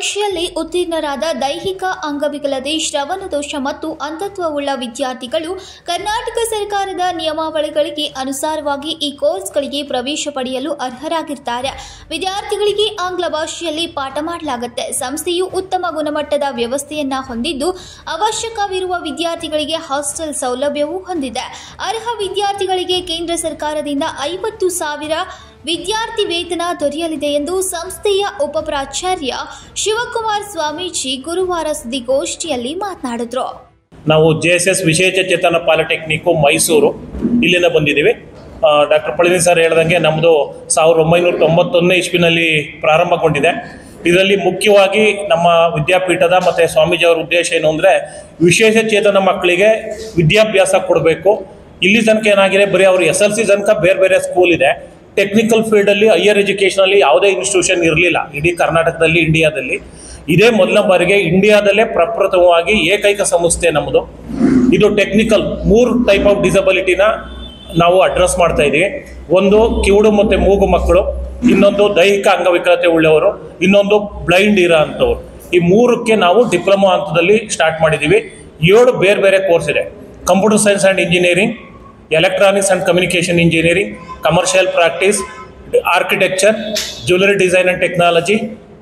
ಪರೀಕ್ಷೆಯಲ್ಲಿ ಉತ್ತೀರ್ಣರಾದ ದೈಹಿಕ ಅಂಗವಿಕಲತೆ ಶ್ರವಣ ದೋಷ ಮತ್ತು ಅಂಧತ್ವವುಳ್ಳ ವಿದ್ಯಾರ್ಥಿಗಳು ಕರ್ನಾಟಕ ಸರ್ಕಾರದ ನಿಯಮಾವಳಿಗಳಿಗೆ ಅನುಸಾರವಾಗಿ ಈ ಕೋರ್ಸ್ಗಳಿಗೆ ಪ್ರವೇಶ ಪಡೆಯಲು ಅರ್ಹರಾಗಿರ್ತಾರೆ ವಿದ್ಯಾರ್ಥಿಗಳಿಗೆ ಆಂಗ್ಲ ಭಾಷೆಯಲ್ಲಿ ಪಾಠ ಮಾಡಲಾಗುತ್ತೆ ಸಂಸ್ಥೆಯು ಉತ್ತಮ ಗುಣಮಟ್ಟದ ವ್ಯವಸ್ಥೆಯನ್ನ ಹೊಂದಿದ್ದು ಅವಶ್ಯಕವಿರುವ ವಿದ್ಯಾರ್ಥಿಗಳಿಗೆ ಹಾಸ್ಟೆಲ್ ಸೌಲಭ್ಯವೂ ಹೊಂದಿದೆ ಅರ್ಹ ವಿದ್ಯಾರ್ಥಿಗಳಿಗೆ ಕೇಂದ್ರ ಸರ್ಕಾರದಿಂದ ಐವತ್ತು ಸಾವಿರ ವಿದ್ಯಾರ್ಥಿ ವೇತನ ದೊರೆಯಲಿದೆ ಎಂದು ಸಂಸ್ಥೆಯ ಉಪಪ್ರಾಚಾರ್ಯ ಶಿವಕುಮಾರ್ ಸ್ವಾಮೀಜಿ ಗುರುವಾರ ಸುದ್ದಿಗೋಷ್ಠಿಯಲ್ಲಿ ಮಾತನಾಡಿದರು ನಾವು ಜೆ ಎಸ್ ಎಸ್ ವಿಶೇಷಚೇತನ ಪಾಲಿಟೆಕ್ನಿಕ್ಕು ಮೈಸೂರು ಇಲ್ಲಿಂದ ಬಂದಿದ್ದೀವಿ ಡಾಕ್ಟರ್ ಪಳನಿ ಸರ್ ಹೇಳ್ದಂಗೆ ನಮ್ಮದು ಸಾವಿರದ ಒಂಬೈನೂರ ತೊಂಬತ್ತೊಂದನೇ ಇಸ್ವಿನಲ್ಲಿ ಪ್ರಾರಂಭಗೊಂಡಿದೆ ಇದರಲ್ಲಿ ಮುಖ್ಯವಾಗಿ ನಮ್ಮ ವಿದ್ಯಾಪೀಠದ ಮತ್ತು ಸ್ವಾಮೀಜಿಯವರ ಉದ್ದೇಶ ಏನು ಅಂದರೆ ವಿಶೇಷ ಚೇತನ ಮಕ್ಕಳಿಗೆ ವಿದ್ಯಾಭ್ಯಾಸ ಕೊಡಬೇಕು ಇಲ್ಲಿ ತನಕ ಏನಾಗಿದೆ ಬರೀ ಅವರು ಎಸ್ ಎಲ್ ಸಿ ತನಕ ಬೇರೆ ಬೇರೆ ಸ್ಕೂಲ್ ಇದೆ ಟೆಕ್ನಿಕಲ್ ಫೀಲ್ಡಲ್ಲಿ ಹೈಯರ್ ಎಜುಕೇಷನಲ್ಲಿ ಯಾವುದೇ ಇನ್ಸ್ಟಿಟ್ಯೂಷನ್ ಇರಲಿಲ್ಲ ಇಡೀ ಕರ್ನಾಟಕದಲ್ಲಿ ಇಂಡಿಯಾದಲ್ಲಿ ಇದೇ ಮೊದಲ ಬಾರಿಗೆ ಇಂಡಿಯಾದಲ್ಲೇ ಪ್ರಪ್ರಥಮವಾಗಿ ಏಕೈಕ ಸಂಸ್ಥೆ ನಮ್ಮದು ಇದು ಟೆಕ್ನಿಕಲ್ ಮೂರು ಟೈಪ್ ಆಫ್ ಡಿಸಬಿಲಿಟಿನ ನಾವು ಅಡ್ರೆಸ್ ಮಾಡ್ತಾ ಇದ್ದೀವಿ ಒಂದು ಕಿವುಡು ಮತ್ತು ಮೂಗು ಮಕ್ಕಳು ಇನ್ನೊಂದು ದೈಹಿಕ ಅಂಗವಿಕಲತೆ ಉಳ್ಳವರು ಇನ್ನೊಂದು ಬ್ಲೈಂಡ್ ಇರೋ ಅಂಥವ್ರು ಈ ಮೂರಕ್ಕೆ ನಾವು ಡಿಪ್ಲೊಮಾ ಹಂತದಲ್ಲಿ ಸ್ಟಾರ್ಟ್ ಮಾಡಿದ್ದೀವಿ ಏಳು ಬೇರೆ ಬೇರೆ ಕೋರ್ಸ್ ಇದೆ computer science and engineering electronics and communication engineering commercial practice architecture jewellery design and technology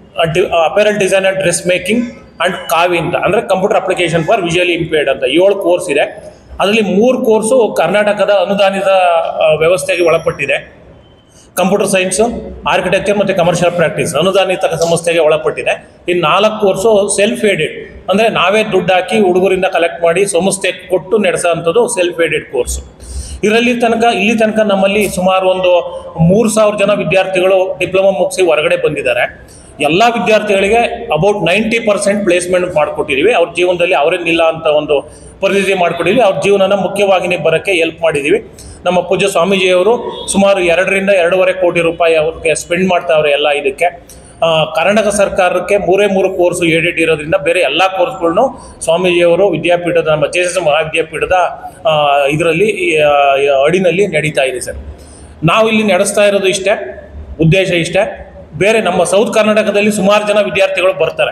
apparel design and dress making and ಕಾವಿ ಅಂತ ಅಂದರೆ computer application for visually impaired ಅಂತ ಏಳು ಕೋರ್ಸ್ ಇದೆ ಅದರಲ್ಲಿ ಮೂರು ಕೋರ್ಸು ಕರ್ನಾಟಕದ ಅನುದಾನಿತ ಆ, ವ್ಯವಸ್ಥೆಗೆ ಒಳಪಟ್ಟಿದೆ ಕಂಪ್ಯೂಟರ್ ಸೈನ್ಸು ಆರ್ಕಿಟೆಕ್ಚರ್ ಮತ್ತು ಕಮರ್ಷಿಯಲ್ ಪ್ರಾಕ್ಟೀಸ್ ಅನುದಾನಿತ ಸಂಸ್ಥೆಗೆ ಒಳಪಟ್ಟಿದೆ ಇನ್ನು ನಾಲ್ಕು ಕೋರ್ಸು ಸೆಲ್ಫ್ ಏಡೆಡ್ ಅಂದರೆ ನಾವೇ ದುಡ್ಡು ಹಾಕಿ ಹುಡುಗರಿಂದ ಕಲೆಕ್ಟ್ ಮಾಡಿ ಸಂಸ್ಥೆ ಕೊಟ್ಟು ನಡೆಸೋ ಅಂಥದ್ದು ಸೆಲ್ಫ್ ಏಡೆಡ್ ಕೋರ್ಸು ಇದರಲ್ಲಿ ತನಕ ಇಲ್ಲಿ ತನಕ ನಮ್ಮಲ್ಲಿ ಸುಮಾರು ಒಂದು ಮೂರು ಸಾವಿರ ಜನ ವಿದ್ಯಾರ್ಥಿಗಳು ಡಿಪ್ಲೊಮಾ ಮುಗಿಸಿ ಹೊರಗಡೆ ಬಂದಿದ್ದಾರೆ ಎಲ್ಲ ವಿದ್ಯಾರ್ಥಿಗಳಿಗೆ ಅಬೌಟ್ ನೈಂಟಿ ಪರ್ಸೆಂಟ್ ಪ್ಲೇಸ್ಮೆಂಟ್ ಮಾಡಿಕೊಟ್ಟಿದ್ದೀವಿ ಅವ್ರ ಜೀವನದಲ್ಲಿ ಅವರೇನಿಲ್ಲ ಅಂತ ಒಂದು ಪರಿಸ್ಥಿತಿ ಮಾಡಿಕೊಟ್ಟಿದ್ವಿ ಅವ್ರ ಜೀವನನ ಮುಖ್ಯವಾಹಿನಿಗೆ ಬರೋಕ್ಕೆ ಹೆಲ್ಪ್ ಮಾಡಿದ್ದೀವಿ ನಮ್ಮ ಪೂಜ್ಯ ಸ್ವಾಮೀಜಿಯವರು ಸುಮಾರು ಎರಡರಿಂದ ಎರಡೂವರೆ ಕೋಟಿ ರೂಪಾಯಿ ಅವ್ರಿಗೆ ಸ್ಪೆಂಡ್ ಮಾಡ್ತಾವ್ರೆ ಎಲ್ಲ ಇದಕ್ಕೆ ಆ, ಕರ್ನಾಟಕ ಸರ್ಕಾರಕ್ಕೆ ಮೂರೇ ಮೂರು ಕೋರ್ಸ್ ಏಡೆಡ್ ಇರೋದ್ರಿಂದ ಬೇರೆ ಎಲ್ಲ ಕೋರ್ಸ್ಗಳನ್ನು ಸ್ವಾಮೀಜಿಯವರು ವಿದ್ಯಾಪೀಠದ ನಮ್ಮ ಜೆ ಎಸ್ ಎಸ್ ಮಹಾವಿದ್ಯಾಪೀಠದ ಇದರಲ್ಲಿ ಅಡಿನಲ್ಲಿ ನಡೀತಾ ಇದೆ ಸರ್ ನಾವು ಇಲ್ಲಿ ನಡೆಸ್ತಾ ಇರೋದು ಇಷ್ಟೇ ಉದ್ದೇಶ ಇಷ್ಟೇ ಬೇರೆ ನಮ್ಮ ಸೌತ್ ಕರ್ನಾಟಕದಲ್ಲಿ ಸುಮಾರು ಜನ ವಿದ್ಯಾರ್ಥಿಗಳು ಬರ್ತಾರೆ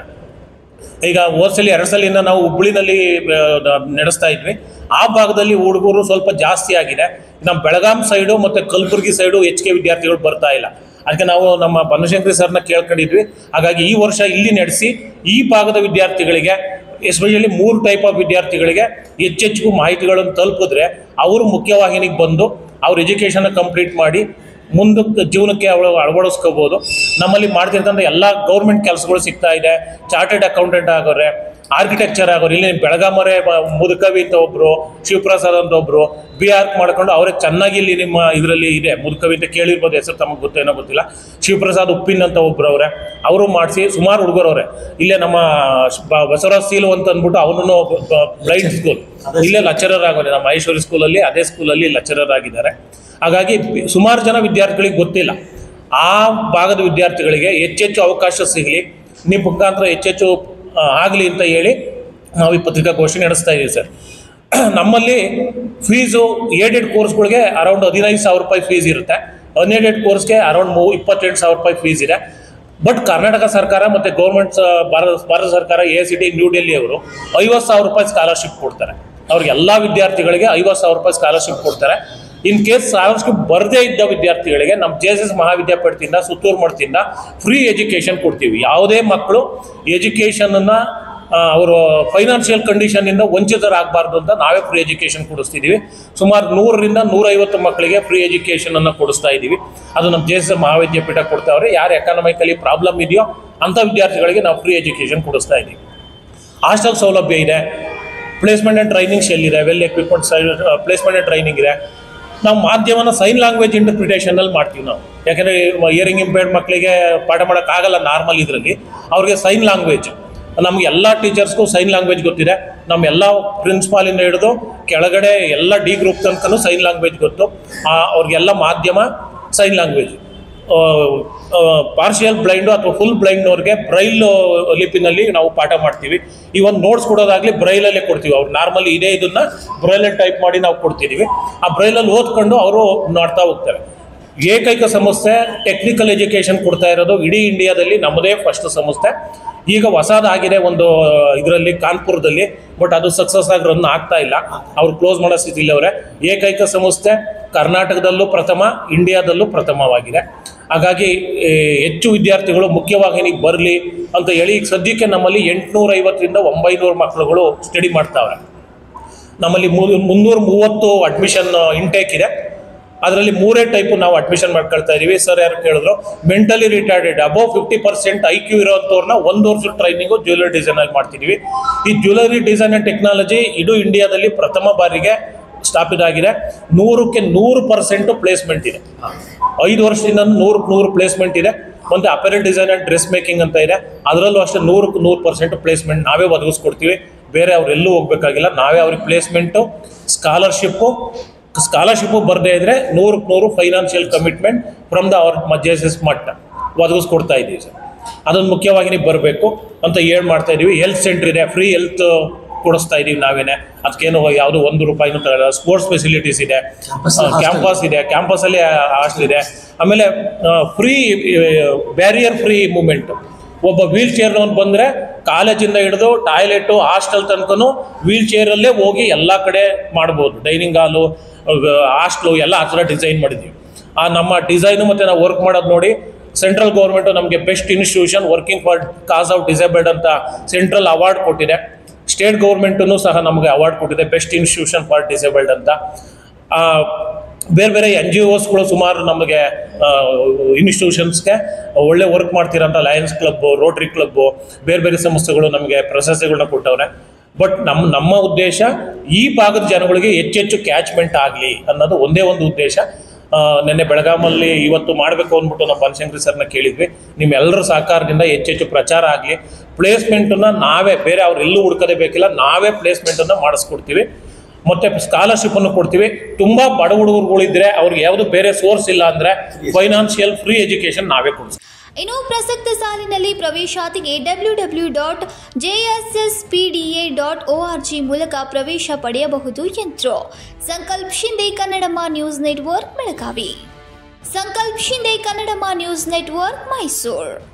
ಈಗ ಹೋದ್ಸಲಿ ಎರಡು ಸಲಿಂದ ನಾವು ಹುಬ್ಳಿನಲ್ಲಿ ಆ, ನ- ನಡೆಸ್ತಾ ಇದ್ವಿ ಆ ಭಾಗದಲ್ಲಿ ಹುಡುಗರು ಸ್ವಲ್ಪ ಜಾಸ್ತಿ ಆಗಿದೆ ನಮ್ಮ ಬೆಳಗಾಂ ಸೈಡು ಮತ್ತು ಕಲಬುರಗಿ ಸೈಡು ಹೆಚ್ಚಿಗೆ ವಿದ್ಯಾರ್ಥಿಗಳು ಬರ್ತಾ ಇಲ್ಲ ಅದಕ್ಕೆ ನಾವು ನಮ್ಮ ಬನಶಂಕರಿ ಸರ್ನ ಕೇಳ್ಕೊಂಡಿದ್ವಿ ಹಾಗಾಗಿ ಈ ವರ್ಷ ಇಲ್ಲಿ ನಡೆಸಿ ಈ ಭಾಗದ ವಿದ್ಯಾರ್ಥಿಗಳಿಗೆ ಎಸ್ಪೆಷಲಿ ಮೂರು ಟೈಪ್ ಆಫ್ ವಿದ್ಯಾರ್ಥಿಗಳಿಗೆ ಹೆಚ್ಚೆಚ್ಚಿಗೂ ಮಾಹಿತಿಗಳನ್ನು ತಲುಪಿದ್ರೆ ಅವರು ಮುಖ್ಯವಾಹಿನಿಗೆ ಬಂದು ಅವ್ರ ಎಜುಕೇಷನ್ನ ಕಂಪ್ಲೀಟ್ ಮಾಡಿ ಮುಂದಕ್ಕೆ ಜೀವನಕ್ಕೆ ಅವಳು ಅಳವಡಿಸ್ಕೋಬೋದು ನಮ್ಮಲ್ಲಿ ಮಾಡ್ತಿರ್ತಂಥ ಎಲ್ಲ ಗೌರ್ಮೆಂಟ್ ಕೆಲಸಗಳು ಸಿಗ್ತಾ ಇದೆ ಚಾರ್ಟೆಡ್ ಅಕೌಂಟೆಂಟ್ ಆಗೋರೆ ಆರ್ಕಿಟೆಕ್ಚರ್ ಆಗೋರು ಇಲ್ಲಿ ಬೆಳಗಾಮರೆ ಮುದುಕವಿ ಅಂತ ಒಬ್ಬರು ಶಿವಪ್ರಸಾದ್ ಅಂತ ಒಬ್ಬರು ಬಿ ಆರ್ಕ್ ಮಾಡ್ಕೊಂಡು ಅವರೇ ಚೆನ್ನಾಗಿ ಇಲ್ಲಿ ನಿಮ್ಮ ಇದರಲ್ಲಿ ಇದೆ ಮುದುಕವಿ ಅಂತ ಕೇಳಿರ್ಬೋದು ಹೆಸರು ತಮಗೆ ಗೊತ್ತೇನೋ ಗೊತ್ತಿಲ್ಲ ಶಿವಪ್ರಸಾದ್ ಉಪ್ಪಿನ್ ಅಂತ ಒಬ್ರು ಅವರೇ ಅವರು ಮಾಡಿಸಿ ಸುಮಾರು ಹುಡುಗರವ್ರೆ ಇಲ್ಲೇ ನಮ್ಮ ಶ- ಬ- ಬಸವರಾಜ್ ಸೀಲು ಅಂತ ಅಂದ್ಬಿಟ್ಟು ಅವನು ಬ್ಲೈಂಡ್ ಸ್ಕೂಲ್ ಇಲ್ಲೇ ಲೆಕ್ಚರರ್ ಆಗೋರೆ ನಮ್ಮ ಮಹೇಶ್ವರಿ ಸ್ಕೂಲಲ್ಲಿ ಅದೇ ಸ್ಕೂಲಲ್ಲಿ ಲೆಕ್ಚರರ್ ಆಗಿದ್ದಾರೆ ಹಾಗಾಗಿ ಬಿ- ಸುಮಾರು ಜನ ವಿದ್ಯಾರ್ಥಿಗಳಿಗೆ ಗೊತ್ತಿಲ್ಲ ಆ ಭಾಗದ ವಿದ್ಯಾರ್ಥಿಗಳಿಗೆ ಹೆಚ್ಚೆಚ್ಚು ಅವಕಾಶ ಸಿಗಲಿ ನಿಮ್ಮ ಮುಖಾಂತರ ಹೆಚ್ಚೆಚ್ಚು ಆಗಲಿ ಅಂತ ಹೇಳಿ ನಾವು ಈ ಪತ್ರಿಕಾಗೋಷ್ಠಿ ನಡೆಸ್ತಾ ಇದ್ದೀವಿ ಸರ್ ನಮ್ಮಲ್ಲಿ ಫೀಸು ಏಡೆಡ್ ಕೋರ್ಸ್ಗಳಿಗೆ ಅರೌಂಡ್ ಹದಿನೈದು ಸಾವಿರ ರೂಪಾಯಿ ಫೀಸ್ ಇರುತ್ತೆ ಅನ್ಏಡೆಡ್ ಕೋರ್ಸ್ಗೆ ಅರೌಂಡ್ ಮೂ ಇಪ್ಪತ್ತೆಂಟು ಸಾವಿರ ರೂಪಾಯಿ ಫೀಸ್ ಇದೆ ಬಟ್ ಕರ್ನಾಟಕ ಸರ್ಕಾರ ಮತ್ತು ಗೌರ್ಮೆಂಟ್ ಭಾರತ ಭಾರತ ಸರ್ಕಾರ A C T new Delhi ಅವರು ಐವತ್ತು ಸಾವಿರ ರೂಪಾಯಿ ಸ್ಕಾಲರ್ಶಿಪ್ ಕೊಡ್ತಾರೆ ಅವ್ರಿಗೆ ಎಲ್ಲ ವಿದ್ಯಾರ್ಥಿಗಳಿಗೆ ಐವತ್ತು ಸಾವಿರ ರೂಪಾಯಿ ಸ್ಕಾಲರ್ಶಿಪ್ ಕೊಡ್ತಾರೆ ಇನ್ ಕೇಸ್ ಸ್ಕಾಲರ್ಶಿಪ್ ಬರದೇ ಇದ್ದ ವಿದ್ಯಾರ್ಥಿಗಳಿಗೆ ನಮ್ಮ ಜೆ ಎಸ್ ಎಸ್ ಮಹಾವಿದ್ಯಾಪೀಠದಿಂದ ಸುತ್ತೂರು ಮಠದಿಂದ ಫ್ರೀ ಎಜುಕೇಷನ್ ಕೊಡ್ತೀವಿ ಯಾವುದೇ ಮಕ್ಕಳು ಎಜುಕೇಷನನ್ನು ಅವರು ಫೈನಾನ್ಷಿಯಲ್ ಕಂಡೀಷನಿಂದ ವಂಚಿತರಾಗಬಾರ್ದು ಅಂತ ನಾವೇ ಫ್ರೀ ಎಜುಕೇಷನ್ ಕೊಡಿಸ್ತಿದ್ದೀವಿ ಸುಮಾರು ನೂರರಿಂದ ನೂರೈವತ್ತು ಮಕ್ಕಳಿಗೆ ಫ್ರೀ ಎಜುಕೇಷನನ್ನು ಕೊಡಿಸ್ತಾ ಇದ್ದೀವಿ ಅದು ನಮ್ಮ ಜೆ ಎಸ್ ಎಸ್ ಮಹಾವಿದ್ಯಾಪೀಠ ಕೊಡ್ತಾವ್ರೆ ಯಾರು ಎಕಾನಮಿಕಲಿ ಪ್ರಾಬ್ಲಮ್ ಇದೆಯೋ ಅಂಥ ವಿದ್ಯಾರ್ಥಿಗಳಿಗೆ ನಾವು ಫ್ರೀ ಎಜುಕೇಷನ್ ಕೊಡಿಸ್ತಾ ಇದ್ದೀವಿ ಹಾಸ್ಟೆಲ್ ಸೌಲಭ್ಯ ಇದೆ ಪ್ಲೇಸ್ಮೆಂಟ್ ಆ್ಯಂಡ್ ಟ್ರೈನಿಂಗ್ ಶೆಲ್ ಇದೆ well equipment placement and training ಇದೆ ನಾವು ಮಾಧ್ಯಮನ ಸೈನ್ ಲ್ಯಾಂಗ್ವೇಜ್ ಇಂಟರ್ಪ್ರಿಟೇಷನಲ್ಲಿ ಮಾಡ್ತೀವಿ ನಾವು ಯಾಕಂದರೆ ಇಯರಿಂಗ್ ಇಂಪೇರ್ಡ್ ಮಕ್ಕಳಿಗೆ ಪಾಠ ಮಾಡೋಕ್ಕಾಗಲ್ಲ ನಾರ್ಮಲ್ ಇದರಲ್ಲಿ ಅವ್ರಿಗೆ ಸೈನ್ ಲ್ಯಾಂಗ್ವೇಜ್ ನಮ್ಗೆ ಎಲ್ಲ ಟೀಚರ್ಸ್ಗೂ ಸೈನ್ ಲ್ಯಾಂಗ್ವೇಜ್ ಗೊತ್ತಿದೆ ನಮ್ಮ ಎಲ್ಲ ಪ್ರಿನ್ಸಿಪಾಲಿಂದ ಹಿಡಿದು ಕೆಳಗಡೆ ಎಲ್ಲ ಡಿ ಗ್ರೂಪ್ ತನಕನೂ ಸೈನ್ ಲ್ಯಾಂಗ್ವೇಜ್ ಗೊತ್ತು ಆ, ಅವ್ರಿಗೆಲ್ಲ ಮಾಧ್ಯಮ ಸೈನ್ ಲ್ಯಾಂಗ್ವೇಜ್ ಪಾರ್ಷಿಯಲ್ ಬ್ಲೈಂಡು ಅಥವಾ ಫುಲ್ ಬ್ಲೈಂಡ್ನವ್ರಿಗೆ ಬ್ರೈಲ್ ಲಿಪಿನಲ್ಲಿ ನಾವು ಪಾಠ ಮಾಡ್ತೀವಿ ಈ ಒಂದು ನೋಟ್ಸ್ ಕೊಡೋದಾಗ್ಲಿ ಬ್ರೈಲಲ್ಲೇ ಕೊಡ್ತೀವಿ ಅವ್ರು ನಾರ್ಮಲಿ ಇದೇ ಇದನ್ನ ಬ್ರೈಲಲ್ಲಿ ಟೈಪ್ ಮಾಡಿ ನಾವು ಕೊಡ್ತಿದ್ದೀವಿ ಆ ಬ್ರೈಲಲ್ಲಿ ಓದ್ಕೊಂಡು ಅವರು ನೋಡ್ತಾ ಹೋಗ್ತಾರೆ ಏಕೈಕ ಸಂಸ್ಥೆ ಟೆಕ್ನಿಕಲ್ ಎಜುಕೇಷನ್ ಕೊಡ್ತಾ ಇರೋದು ಇಡೀ ಇಂಡಿಯಾದಲ್ಲಿ ನಮ್ಮದೇ ಫಸ್ಟ್ ಸಂಸ್ಥೆ ಈಗ ಹೊಸದಾಗಿದೆ ಒಂದು ಇದರಲ್ಲಿ ಕಾನ್ಪುರದಲ್ಲಿ ಬಟ್ ಅದು ಸಕ್ಸಸ್ ಆಗಿ ರನ್ ಆಗ್ತಾ ಇಲ್ಲ ಅವ್ರು ಕ್ಲೋಸ್ ಮಾಡೋ ಸ್ಥಿತಿಲಿ ಅವರೇ ಏಕೈಕ ಸಂಸ್ಥೆ ಕರ್ನಾಟಕದಲ್ಲೂ ಪ್ರಥಮ ಇಂಡಿಯಾದಲ್ಲೂ ಪ್ರಥಮವಾಗಿದೆ ಹಾಗಾಗಿ ಈ, ಹೆಚ್ಚು ವಿದ್ಯಾರ್ಥಿಗಳು ಮುಖ್ಯವಾಹಿನಿಗೆ ಬರಲಿ ಅಂತ ಹೇಳಿ ಈಗ ಸದ್ಯಕ್ಕೆ ನಮ್ಮಲ್ಲಿ ಎಂಟುನೂರ ಐವತ್ತರಿಂದ ಒಂಬೈನೂರು ಮಕ್ಕಳುಗಳು ಸ್ಟಡಿ ಮಾಡ್ತಾವ್ರೆ ನಮ್ಮಲ್ಲಿ ಮುನ್ನೂರ ಮೂವತ್ತು ಅಡ್ಮಿಷನ್ ಇಂಟೇಕ್ ಇದೆ ಅದರಲ್ಲಿ ಮೂರೇ ಟೈಪು ನಾವು ಅಡ್ಮಿಷನ್ ಮಾಡ್ಕೊಳ್ತಾ ಇದೀವಿ ಸರ್ ಯಾರು ಕೇಳಿದ್ರು mentally retarded above fifty percent I Q ಇರೋಂಥವ್ರನ್ನ ಒಂದು ವರ್ಷದ ಟ್ರೈನಿಂಗು ಜ್ಯುವೆಲರಿ ಡಿಸೈನಲ್ಲಿ ಮಾಡ್ತಿದ್ದೀವಿ ಈ ಜ್ಯುವೆಲರಿ ಡಿಸೈನ್ ಆ್ಯಂಡ್ ಟೆಕ್ನಾಲಜಿ ಇದು ಇಂಡಿಯಾದಲ್ಲಿ ಪ್ರಥಮ ಬಾರಿಗೆ ಸ್ಥಾಪಿತ ಆಗಿದೆ ನೂರಕ್ಕೆ ನೂರು ಪರ್ಸೆಂಟು ಪ್ಲೇಸ್ಮೆಂಟ್ ಇದೆ ಐದು ವರ್ಷದಿಂದ ನೂರಕ್ಕೆ ನೂರು ಪ್ಲೇಸ್ಮೆಂಟ್ ಇದೆ ಒಂದು apparel design and dress making ಅಂತ ಇದೆ ಅದರಲ್ಲೂ ಅಷ್ಟೇ ನೂರಕ್ಕೆ ನೂರು ಪರ್ಸೆಂಟ್ ಪ್ಲೇಸ್ಮೆಂಟ್ ನಾವೇ ಒದಗಿಸ್ಕೊಡ್ತೀವಿ ಬೇರೆ ಅವರೆಲ್ಲೂ ಹೋಗ್ಬೇಕಾಗಿಲ್ಲ ನಾವೇ ಅವ್ರಿಗೆ ಪ್ಲೇಸ್ಮೆಂಟು ಸ್ಕಾಲರ್ಶಿಪ್ಪು ಸ್ಕಾಲರ್ಶಿಪ್ಪು ಬರದೇ ಇದ್ರೆ ನೂರಕ್ಕೆ ನೂರು financial commitment from the our majesties ಮಟ್ಟ ಒದಗಿಸ್ಕೊಡ್ತಾ ಇದ್ದೀವಿ ಸರ್ ಅದೊಂದು ಮುಖ್ಯವಾಗಿ ಬರಬೇಕು ಅಂತ ಹೇಳಿ ಮಾಡ್ತಾ ಇದೀವಿ ಹೆಲ್ತ್ ಸೆಂಟರ್ ಇದೆ ಫ್ರೀ ಹೆಲ್ತ್ ಕೊಡಿಸ್ತಾ ಇದೀವಿ ನಾವೇನೆ ಅದಕ್ಕೇನು ಯಾವುದು ಒಂದು ರೂಪಾಯಿನೂ ತಗೊಳ್ಳಲ್ಲ ಸ್ಪೋರ್ಟ್ಸ್ ಫೆಸಿಲಿಟೀಸ್ ಇದೆ Campus hostel. ಕ್ಯಾಂಪಸ್ ಇದೆ ಕ್ಯಾಂಪಸಲ್ಲಿ ಹಾಸ್ಟೆಲ್ ಇದೆ ಆಮೇಲೆ ಫ್ರೀ ಬ್ಯಾರಿಯರ್ ಫ್ರೀ ಮೂಮೆಂಟ್ ಒಬ್ಬ ವೀಲ್ ಚೇರ್ನವ್ನು ಬಂದರೆ ಕಾಲೇಜಿಂದ ಹಿಡಿದು ಟಾಯ್ಲೆಟು ಹಾಸ್ಟೆಲ್ ತನಕನೂ ವೀಲ್ ಚೇರಲ್ಲೇ ಹೋಗಿ ಎಲ್ಲ ಕಡೆ ಮಾಡ್ಬೋದು ಡೈನಿಂಗ್ ಹಾಲು ಹಾಸ್ಟ್ಲು ಎಲ್ಲ ಆ ಥರ ಡಿಸೈನ್ ಮಾಡಿದ್ದೀವಿ ಆ ನಮ್ಮ ಡಿಸೈನು ಮತ್ತು ನಾವು ವರ್ಕ್ ಮಾಡೋದು ನೋಡಿ ಸೆಂಟ್ರಲ್ ಗೌರ್ಮೆಂಟು ನಮಗೆ best institution working for cause of disabled ಅಂತ ಸೆಂಟ್ರಲ್ ಅವಾರ್ಡ್ ಕೊಟ್ಟಿದೆ ಸ್ಟೇಟ್ ಗೌರ್ಮೆಂಟೂ ಸಹ ನಮಗೆ ಅವಾರ್ಡ್ ಕೊಟ್ಟಿದೆ ಬೆಸ್ಟ್ ಇನ್ಸ್ಟಿಟ್ಯೂಷನ್ ಫಾರ್ ಡಿಸೇಬಲ್ಡ್ ಅಂತ ಆ, ಬೇರೆ ಬೇರೆ ಎನ್ ಜಿ ಒಸ್ಗಳು ಸುಮಾರು ನಮಗೆ ಇನ್ಸ್ಟಿಟ್ಯೂಷನ್ಸ್ಗೆ ಒಳ್ಳೆ ವರ್ಕ್ ಮಾಡ್ತಿರೋಂಥ ಲಯನ್ಸ್ ಕ್ಲಬ್ಬು ರೋಟ್ರಿ ಕ್ಲಬ್ಬು ಬೇರೆ ಬೇರೆ ಸಂಸ್ಥೆಗಳು ನಮಗೆ ಪ್ರಶಸ್ತಿಗಳನ್ನ ಕೊಟ್ಟವ್ರೆ ಬಟ್ ನಮ್ಮ ನಮ್ಮ ಉದ್ದೇಶ ಈ ಭಾಗದ ಜನಗಳಿಗೆ ಹೆಚ್ಚೆಚ್ಚು ಕ್ಯಾಚ್ಮೆಂಟ್ ಆಗಲಿ ಅನ್ನೋದು ಒಂದೇ ಒಂದು ಉದ್ದೇಶ ಆ, ನಿನ್ನೆ ಬೆಳಗಾಮಲ್ಲಿ ಇವತ್ತು ಮಾಡಬೇಕು ಅಂದ್ಬಿಟ್ಟು ನಾವು ಬನಶಂಕರಿ ಸರ್ನ ಕೇಳಿದ್ವಿ ನಿಮ್ಮೆಲ್ಲರ ಸಹಕಾರದಿಂದ ಹೆಚ್ಚೆಚ್ಚು ಪ್ರಚಾರ ಆಗಲಿ ಪ್ಲೇಸ್ಮೆಂಟನ್ನು ನಾವೇ ಬೇರೆ ಅವ್ರು ಎಲ್ಲೂ ಹುಡ್ಕೋದೇ ಬೇಕಿಲ್ಲ ನಾವೇ ಪ್ಲೇಸ್ಮೆಂಟನ್ನು ಮಾಡಿಸ್ಕೊಡ್ತೀವಿ ಮತ್ತೆ ಸ್ಕಾಲರ್ಶಿಪ್ ಅನ್ನು ಕೊಡ್ತೀವಿ ತುಂಬಾ ಬಡ ಹುಡುಗರುಗಳಿದ್ರೆ ಅವ್ರಿಗೆ ಯಾವುದು ಬೇರೆ ಸೋರ್ಸ್ ಇಲ್ಲ ಅಂದ್ರೆ ಫೈನಾನ್ಷಿಯಲ್ ಫ್ರೀ ಎಜುಕೇಶನ್ ನಾವೇ ಕೊಡ್ತೀವಿ ಇನ್ನು ಪ್ರಸಕ್ತ ಸಾಲಿನಲ್ಲಿ ಪ್ರವೇಶಾತಿಗೆ W W dot JSS P D A dot O R G ಮೂಲಕ ಪ್ರವೇಶ ಪಡೆಯಬಹುದು ಎಂದರು ಸಂಕಲ್ಪ್ ಶಿಂದೆ ಕನ್ನಡಮ ನ್ಯೂಸ್ ನೆಟ್ವರ್ಕ್ ಬೆಳಗಾವಿ ಸಂಕಲ್ಪ್ ಶಿಂದೆ ಕನ್ನಡಮ ನ್ಯೂಸ್ ನೆಟ್ವರ್ಕ್ ಮೈಸೂರು